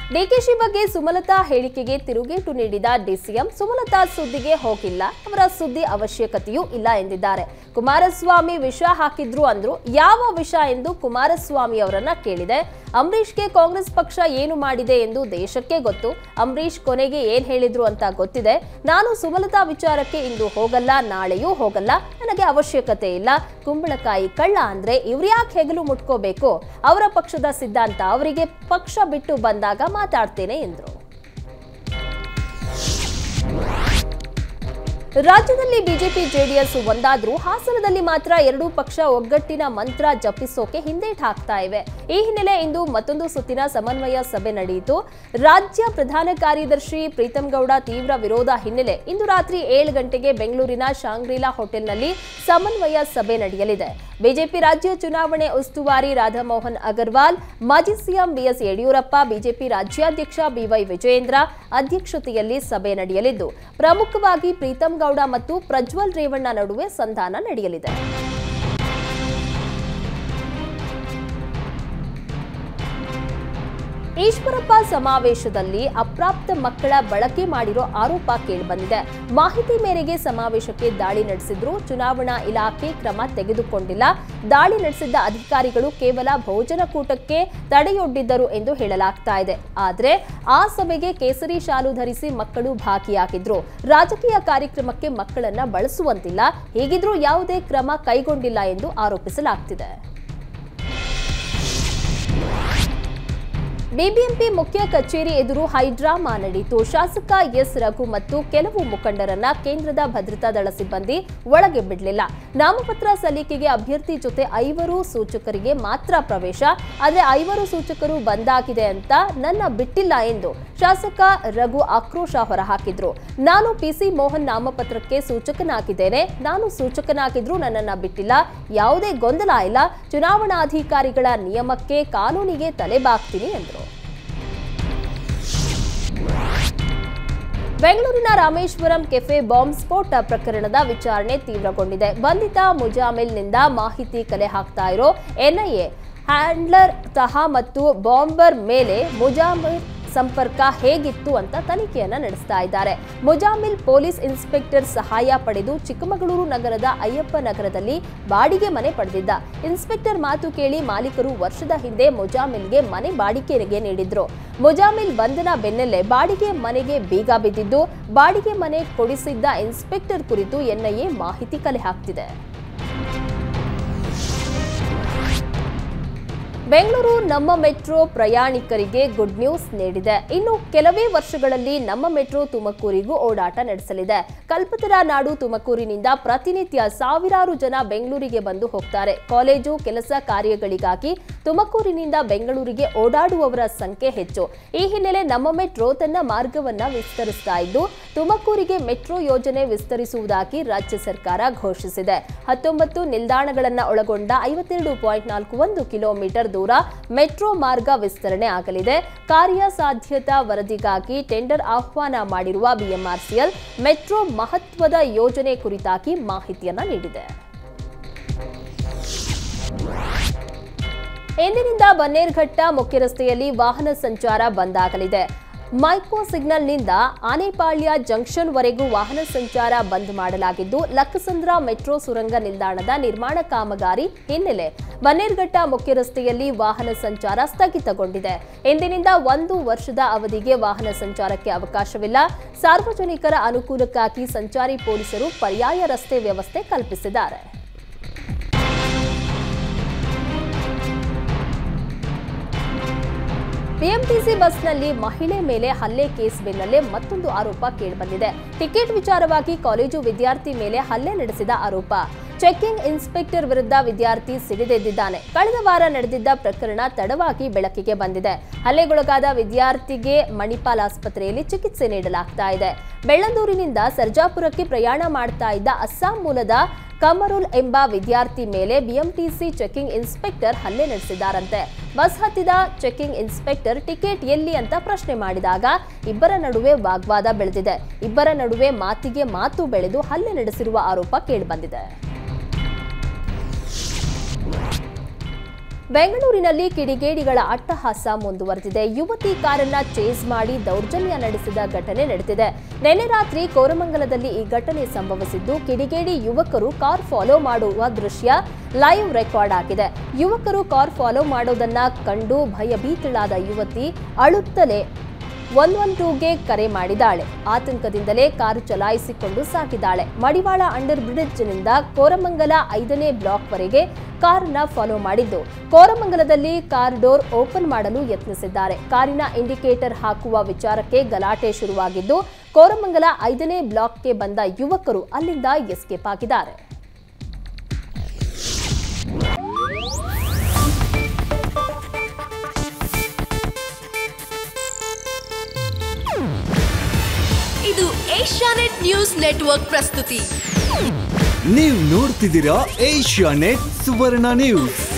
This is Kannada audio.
ಡಿಕೆಶಿ ಬಗ್ಗೆ ಸುಮಲತಾ ಹೇಳಿಕೆಗೆ ತಿರುಗೇಟು ನೀಡಿದ ಡಿಸಿಎಂ ಸುಮಲತಾ ಸುದ್ದಿಗೆ ಹೋಗಿಲ್ಲ ಅವರ ಸುದ್ದಿ ಅವಶ್ಯಕತೆಯೂ ಇಲ್ಲ ಎಂದಿದ್ದಾರೆ ಕುಮಾರಸ್ವಾಮಿ ವಿಷ ಹಾಕಿದ್ರು ಅಂದ್ರು ಯಾವ ವಿಷ ಎಂದು ಕುಮಾರಸ್ವಾಮಿ ಅವರನ್ನ ಕೇಳಿದೆ ಅಂಬರೀಷ್ಗೆ ಕಾಂಗ್ರೆಸ್ ಪಕ್ಷ ಏನು ಮಾಡಿದೆ ಎಂದು ದೇಶಕ್ಕೆ ಗೊತ್ತು ಅಂಬರೀಷ್ ಕೊನೆಗೆ ಏನ್ ಹೇಳಿದ್ರು ಅಂತ ಗೊತ್ತಿದೆ ನಾನು ಸುಮಲತಾ ವಿಚಾರಕ್ಕೆ ಇಂದು ಹೋಗಲ್ಲ ನಾಳೆಯೂ ಹೋಗಲ್ಲ ನನಗೆ ಅವಶ್ಯಕತೆ ಇಲ್ಲ ಕುಂಬಳಕಾಯಿ ಕಳ್ಳ ಅಂದ್ರೆ ಇವ್ರ್ಯಾಕೆ ಹೆಗಲು ಮುಟ್ಕೋಬೇಕು ಅವರ ಪಕ್ಷದ ಸಿದ್ಧಾಂತ ಅವರಿಗೆ ಪಕ್ಷ ಬಿಟ್ಟು ಬಂದಾಗ ಮಾತಾಡ್ತೇನೆ ಎಂದರು ರಾಜ್ಯದಲ್ಲಿ ಬಿಜೆಪಿ ಜೆಡಿಎಸ್ ಒಂದಾದ್ರೂ ಹಾಸನದಲ್ಲಿ ಮಾತ್ರ ಎರಡೂ ಪಕ್ಷ ಒಗ್ಗಟ್ಟಿನ ಮಂತ್ರ ಜಪಿಸೋಕೆ ಹಿಂದೇಟ್ ಹಾಕ್ತಾ ಇವೆ ಈ ಹಿನ್ನೆಲೆ ಇಂದು ಮತ್ತೊಂದು ಸುತ್ತಿನ ಸಮನ್ವಯ ಸಭೆ ನಡೆಯಿತು ರಾಜ್ಯ ಪ್ರಧಾನ ಕಾರ್ಯದರ್ಶಿ ಪ್ರೀತಂ ಗೌಡ ತೀವ್ರ ವಿರೋಧ ಹಿನ್ನೆಲೆ ಇಂದು ರಾತ್ರಿ ಏಳು ಗಂಟೆಗೆ ಬೆಂಗಳೂರಿನ ಶಾಂಗ್ರಿಲಾ ಹೋಟೆಲ್ನಲ್ಲಿ ಸಮನ್ವಯ ಸಭೆ ನಡೆಯಲಿದೆ ಬಿಜೆಪಿ ರಾಜ್ಯ ಚುನಾವಣೆ ಉಸ್ತುವಾರಿ ರಾಧಾಮೋಹನ್ ಅಗರ್ವಾಲ್ ಮಾಜಿ ಸಿಎಂ ಬಿಎಸ್ ಯಡಿಯೂರಪ್ಪ ಬಿಜೆಪಿ ರಾಜ್ಯಾಧ್ಯಕ್ಷ ಬಿವೈ ವಿಜಯೇಂದ್ರ ಅಧ್ಯಕ್ಷತೆಯಲ್ಲಿ ಸಭೆ ನಡೆಯಲಿದ್ದು ಪ್ರಮುಖವಾಗಿ ಪ್ರೀತಂ ಗೌಡ ಮತ್ತು ಪ್ರಜ್ವಲ್ ರೇವಣ್ಣ ನಡುವೆ ಸಂಧಾನ ನಡೆಯಲಿದೆ ಈಶ್ವರಪ್ಪ ಸಮಾವೇಶದಲ್ಲಿ ಅಪ್ರಾಪ್ತ ಮಕ್ಕಳ ಬಳಕೆ ಮಾಡಿರೋ ಆರೋಪ ಕೇಳಿಬಂದಿದೆ ಮಾಹಿತಿ ಮೇರೆಗೆ ಸಮಾವೇಶಕ್ಕೆ ದಾಳಿ ನಡೆಸಿದ್ರು ಚುನಾವಣಾ ಇಲಾಖೆ ಕ್ರಮ ತೆಗೆದುಕೊಂಡಿಲ್ಲ ದಾಳಿ ನಡೆಸಿದ್ದ ಅಧಿಕಾರಿಗಳು ಕೇವಲ ಭೋಜನ ಕೂಟಕ್ಕೆ ತಡೆಯೊಡ್ಡಿದ್ದರು ಎಂದು ಹೇಳಲಾಗ್ತಾ ಇದೆ ಆದ್ರೆ ಆ ಸಭೆಗೆ ಕೇಸರಿ ಶಾಲು ಧರಿಸಿ ಮಕ್ಕಳು ಭಾಗಿಯಾಗಿದ್ರು ರಾಜಕೀಯ ಕಾರ್ಯಕ್ರಮಕ್ಕೆ ಮಕ್ಕಳನ್ನ ಬಳಸುವಂತಿಲ್ಲ ಹೀಗಿದ್ರೂ ಯಾವುದೇ ಕ್ರಮ ಕೈಗೊಂಡಿಲ್ಲ ಎಂದು ಆರೋಪಿಸಲಾಗ್ತಿದೆ ಬಿಬಿಎಂಪಿ ಮುಖ್ಯ ಕಚೇರಿ ಎದುರು ಹೈಡ್ರಾಮಾ ನಡೆಯಿತು ಶಾಸಕ ಎಸ್ ರಘು ಮತ್ತು ಕೆಲವು ಮುಖಂಡರನ್ನ ಕೇಂದ್ರದ ಭದ್ರತಾ ದಳ ಸಿಬ್ಬಂದಿ ಒಳಗೆ ಬಿಡಲಿಲ್ಲ ನಾಮಪತ್ರ ಸಲ್ಲಿಕೆಗೆ ಅಭ್ಯರ್ಥಿ ಜೊತೆ ಐವರು ಸೂಚಕರಿಗೆ ಮಾತ್ರ ಪ್ರವೇಶ ಆದರೆ ಐವರು ಸೂಚಕರು ಬಂದಾಗಿದೆ ಅಂತ ನನ್ನ ಬಿಟ್ಟಿಲ್ಲ ಎಂದು ಶಾಸಕ ರಘು ಆಕ್ರೋಶ ಹೊರಹಾಕಿದ್ರು ನಾನು ಪಿಸಿ ಮೋಹನ್ ನಾಮಪತ್ರಕ್ಕೆ ಸೂಚಕನಾಗಿದ್ದೇನೆ ನಾನು ಸೂಚಕನಾಗಿದ್ರು ನನ್ನನ್ನ ಬಿಟ್ಟಿಲ್ಲ ಯಾವುದೇ ಗೊಂದಲ ಇಲ್ಲ ಚುನಾವಣಾಧಿಕಾರಿಗಳ ನಿಯಮಕ್ಕೆ ಕಾನೂನಿಗೆ ತಲೆಬಾಗ್ತೀನಿ ಎಂದರು ಬೆಂಗಳೂರಿನ ರಾಮೇಶ್ವರಂ ಕೆಫೆ ಬಾಂಬ್ ಸ್ಫೋಟ ಪ್ರಕರಣದ ವಿಚಾರಣೆ ತೀವ್ರಗೊಂಡಿದೆ ಬಂಧಿತ ಮುಜಾಮಿಲ್ನಿಂದ ಮಾಹಿತಿ ಕಲೆ ಹಾಕ್ತಾ ಇರೋ ಎನ್ಐಎ ಹ್ಯಾಂಡ್ಲರ್ ತಹಾ ಮತ್ತು ಬಾಂಬರ್ ಮೇಲೆ ಮುಜಾಮಿಲ್ ಸಂಪರ್ಕ ಹೇಗಿತ್ತು ಅಂತ ತನಿಖೆಯನ್ನ ನಡೆಸ್ತಾ ಇದ್ದಾರೆ ಮುಜಾಮಿಲ್ ಪೊಲೀಸ್ ಇನ್ಸ್ಪೆಕ್ಟರ್ ಸಹಾಯ ಪಡೆದು ಚಿಕ್ಕಮಗಳೂರು ನಗರದ ಅಯ್ಯಪ್ಪ ನಗರದಲ್ಲಿ ಬಾಡಿಗೆ ಮನೆ ಪಡೆದಿದ್ದ ಇನ್ಸ್ಪೆಕ್ಟರ್ ಮಾತು ಕೇಳಿ ಮಾಲೀಕರು ವರ್ಷದ ಹಿಂದೆ ಮುಜಾಮಿಲ್ಗೆ ಮನೆ ಬಾಡಿಗೆಗೆ ನೀಡಿದ್ರು ಮುಜಾಮಿಲ್ ಬಂಧನ ಬೆನ್ನಲ್ಲೇ ಬಾಡಿಗೆ ಮನೆಗೆ ಬೀಗ ಬಿದ್ದಿದ್ದು ಬಾಡಿಗೆ ಮನೆ ಕೊಡಿಸಿದ್ದ ಇನ್ಸ್ಪೆಕ್ಟರ್ ಕುರಿತು ಎನ್ಐಎ ಮಾಹಿತಿ ಕಲೆ ಹಾಕ್ತಿದೆ ಬೆಂಗಳೂರು ನಮ್ಮ ಮೆಟ್ರೋ ಪ್ರಯಾಣಿಕರಿಗೆ ಗುಡ್ ನ್ಯೂಸ್ ನೀಡಿದೆ ಇನ್ನು ಕೆಲವೇ ವರ್ಷಗಳಲ್ಲಿ ನಮ್ಮ ಮೆಟ್ರೋ ತುಮಕೂರಿಗೂ ಓಡಾಟ ನಡೆಸಲಿದೆ ಕಲ್ಪತರ ನಾಡು ತುಮಕೂರಿನಿಂದ ಪ್ರತಿನಿತ್ಯ ಸಾವಿರಾರು ಜನ ಬೆಂಗಳೂರಿಗೆ ಬಂದು ಹೋಗ್ತಾರೆ ಕಾಲೇಜು ಕೆಲಸ ಕಾರ್ಯಗಳಿಗಾಗಿ ತುಮಕೂರಿನಿಂದ ಬೆಂಗಳೂರಿಗೆ ಓಡಾಡುವವರ ಸಂಖ್ಯೆ ಹೆಚ್ಚು ಈ ಹಿನ್ನೆಲೆ ನಮ್ಮ ಮೆಟ್ರೋ ತನ್ನ ಮಾರ್ಗವನ್ನ ವಿಸ್ತರಿಸ್ತಾ ಇದ್ದು ತುಮಕೂರಿಗೆ ಮೆಟ್ರೋ ಯೋಜನೆ ವಿಸ್ತರಿಸುವುದಾಗಿ ರಾಜ್ಯ ಸರ್ಕಾರ ಘೋಷಿಸಿದೆ ಹತ್ತೊಂಬತ್ತು ನಿಲ್ದಾಣಗಳನ್ನ ಒಳಗೊಂಡ ಐವತ್ತೆರಡು ಪಾಯಿಂಟ್ ನಾಲ್ಕು ಒಂದು ಕಿಲೋಮೀಟರ್ ದೂರ ಮೆಟ್ರೋ ಮಾರ್ಗ ವಿಸ್ತರಣೆ ಆಗಲಿದೆ ಕಾರ್ಯಸಾಧ್ಯತಾ ವರದಿಗಾಗಿ ಟೆಂಡರ್ ಆಹ್ವಾನ ಮಾಡಿರುವ ಬಿಎಂಆರ್ಸಿಎಲ್ ಮೆಟ್ರೋ ಮಹತ್ವದ ಯೋಜನೆ ಕುರಿತಾಗಿ ಮಾಹಿತಿಯನ್ನ ನೀಡಿದೆ ಇಂದಿನಿಂದ ಬನ್ನೇರ್ಘಟ್ಟ ಮುಖ್ಯ ರಸ್ತೆಯಲ್ಲಿ ವಾಹನ ಸಂಚಾರ ಬಂದ್ ಆಗಲಿದೆ ಮೈಕೋ ಸಿಗ್ನಲ್ನಿಂದ ಆನೆಪಾಳ್ಯ ಜಂಕ್ಷನ್ ವರೆಗೂ ವಾಹನ ಸಂಚಾರ ಬಂದ್ ಮಾಡಲಾಗಿದ್ದು ಲಕ್ಕಸಂದ್ರ ಮೆಟ್ರೋ ಸುರಂಗ ನಿಲ್ದಾಣದ ನಿರ್ಮಾಣ ಕಾಮಗಾರಿ ಹಿನ್ನೆಲೆ ಬನ್ನೇರ್ಘಟ್ಟ ಮುಖ್ಯ ರಸ್ತೆಯಲ್ಲಿ ವಾಹನ ಸಂಚಾರ ಸ್ಥಗಿತಗೊಂಡಿದೆ ಇಂದಿನಿಂದ ಒಂದು ವರ್ಷದ ಅವಧಿಗೆ ವಾಹನ ಸಂಚಾರಕ್ಕೆ ಅವಕಾಶವಿಲ್ಲ ಸಾರ್ವಜನಿಕರ ಅನುಕೂಲಕ್ಕಾಗಿ ಸಂಚಾರಿ ಪೊಲೀಸರು ಪರ್ಯಾಯ ರಸ್ತೆ ವ್ಯವಸ್ಥೆ ಕಲ್ಪಿಸಿದ್ದಾರೆ ಬಿಎಂಟಿಸಿ ಬಸ್ನಲ್ಲಿ ಮಹಿಳೆ ಮೇಲೆ ಹಲ್ಲೆ ಕೇಸ್ ಬೆನ್ನಲ್ಲೇ ಮತ್ತೊಂದು ಆರೋಪ ಕೇಳಿಬಂದಿದೆ ಟಿಕೆಟ್ ವಿಚಾರವಾಗಿ ಕಾಲೇಜು ವಿದ್ಯಾರ್ಥಿ ಮೇಲೆ ಹಲ್ಲೆ ನಡೆಸಿದ ಆರೋಪ ಚೆಕಿಂಗ್ ಇನ್ಸ್ಪೆಕ್ಟರ್ ವಿರುದ್ಧ ವಿದ್ಯಾರ್ಥಿ ಸಿಡಿದೆದ್ದಿದ್ದಾನೆ ಕಳೆದ ವಾರ ನಡೆದಿದ್ದ ಪ್ರಕರಣ ತಡವಾಗಿ ಬೆಳಕಿಗೆ ಬಂದಿದೆ ಹಲ್ಲೆಗೊಳಗಾದ ವಿದ್ಯಾರ್ಥಿಗೆ ಮಣಿಪಾಲ್ ಆಸ್ಪತ್ರೆಯಲ್ಲಿ ಚಿಕಿತ್ಸೆ ನೀಡಲಾಗ್ತಾ ಇದೆ ಬೆಳ್ಳಂದೂರಿನಿಂದ ಸರ್ಜಾಪುರಕ್ಕೆ ಪ್ರಯಾಣ ಮಾಡ್ತಾ ಇದ್ದ ಅಸ್ಸಾಂ ಮೂಲದ ಕಮರುಲ್ ಎಂಬ ವಿದ್ಯಾರ್ಥಿ ಮೇಲೆ ಬಿಎಂಟಿಸಿ ಚೆಕಿಂಗ್ ಇನ್ಸ್ಪೆಕ್ಟರ್ ಹಲ್ಲೆ ನಡೆಸಿದ್ದಾರಂತೆ ಬಸ್ ಹತ್ತಿದ ಚೆಕಿಂಗ್ ಇನ್ಸ್ಪೆಕ್ಟರ್ ಟಿಕೆಟ್ ಎಲ್ಲಿ ಅಂತ ಪ್ರಶ್ನೆ ಮಾಡಿದಾಗ ಇಬ್ಬರ ನಡುವೆ ವಾಗ್ವಾದ ಬೆಳೆದಿದೆ ಇಬ್ಬರ ನಡುವೆ ಮಾತಿಗೆ ಮಾತು ಬೆಳೆದು ಹಲ್ಲೆ ನಡೆಸಿರುವ ಆರೋಪ ಕೇಳಿಬಂದಿದೆ ಬೆಂಗಳೂರಿನಲ್ಲಿ ಕಿಡಿಗೇಡಿಗಳ ಅಟ್ಟಹಾಸ ಮುಂದುವರೆದಿದೆ ಯುವತಿ ಕಾರನ್ನ ಚೇಸ್ ಮಾಡಿ ದೌರ್ಜನ್ಯ ನಡೆಸಿದ ಘಟನೆ ನಡೆದಿದೆ ನಿನ್ನೆ ರಾತ್ರಿ ಕೋರಮಂಗಲದಲ್ಲಿ ಈ ಘಟನೆ ಸಂಭವಿಸಿದ್ದು ಕಿಡಿಗೇಡಿ ಯುವಕರು ಕಾರ್ ಫಾಲೋ ಮಾಡುವ ದೃಶ್ಯ ಲೈವ್ ರೆಕಾರ್ಡ್ ಆಗಿದೆ ಯುವಕರು ಕಾರ್ ಫಾಲೋ ಮಾಡೋದನ್ನ ಕಂಡು ಭಯಭೀತಳಾದ ಯುವತಿ ಅಳುತ್ತಲೇ ಒನ್ ಒನ್ ಟೂಗೆ ಕರೆ ಮಾಡಿದ್ದಾಳೆ ಆತಂಕದಿಂದಲೇ ಕಾರು ಚಲಾಯಿಸಿಕೊಂಡು ಸಾಗಿದ್ದಾಳೆ ಮಡಿವಾಳ ಅಂಡರ್ ಬ್ರಿಡ್ಜ್ನಿಂದ ಕೋರಮಂಗಲ ಐದನೇ ಬ್ಲಾಕ್ವರೆಗೆ ಕಾರನ್ನ ಫಾಲೋ ಮಾಡಿದ್ದು ಕೋರಮಂಗಲದಲ್ಲಿ ಕಾರ್ ಡೋರ್ ಓಪನ್ ಮಾಡಲು ಯತ್ನಿಸಿದ್ದಾರೆ ಕಾರಿನ ಇಂಡಿಕೇಟರ್ ಹಾಕುವ ವಿಚಾರಕ್ಕೆ ಗಲಾಟೆ ಶುರುವಾಗಿದ್ದು ಕೋರಮಂಗಲ ಐದನೇ ಬ್ಲಾಕ್ಗೆ ಬಂದ ಯುವಕರು ಅಲ್ಲಿಂದ ಎಸ್ಕೇಪ್ ಆಗಿದ್ದಾರೆ ಇದು ಏಷ್ಯಾನೆಟ್ ನ್ಯೂಸ್ ನೆಟ್ವರ್ಕ್ ಪ್ರಸ್ತುತಿ ನೀವು ನೋಡ್ತಿದ್ದೀರಾ ಏಷ್ಯಾ ನೆಟ್ ಸುವರ್ಣ ನ್ಯೂಸ್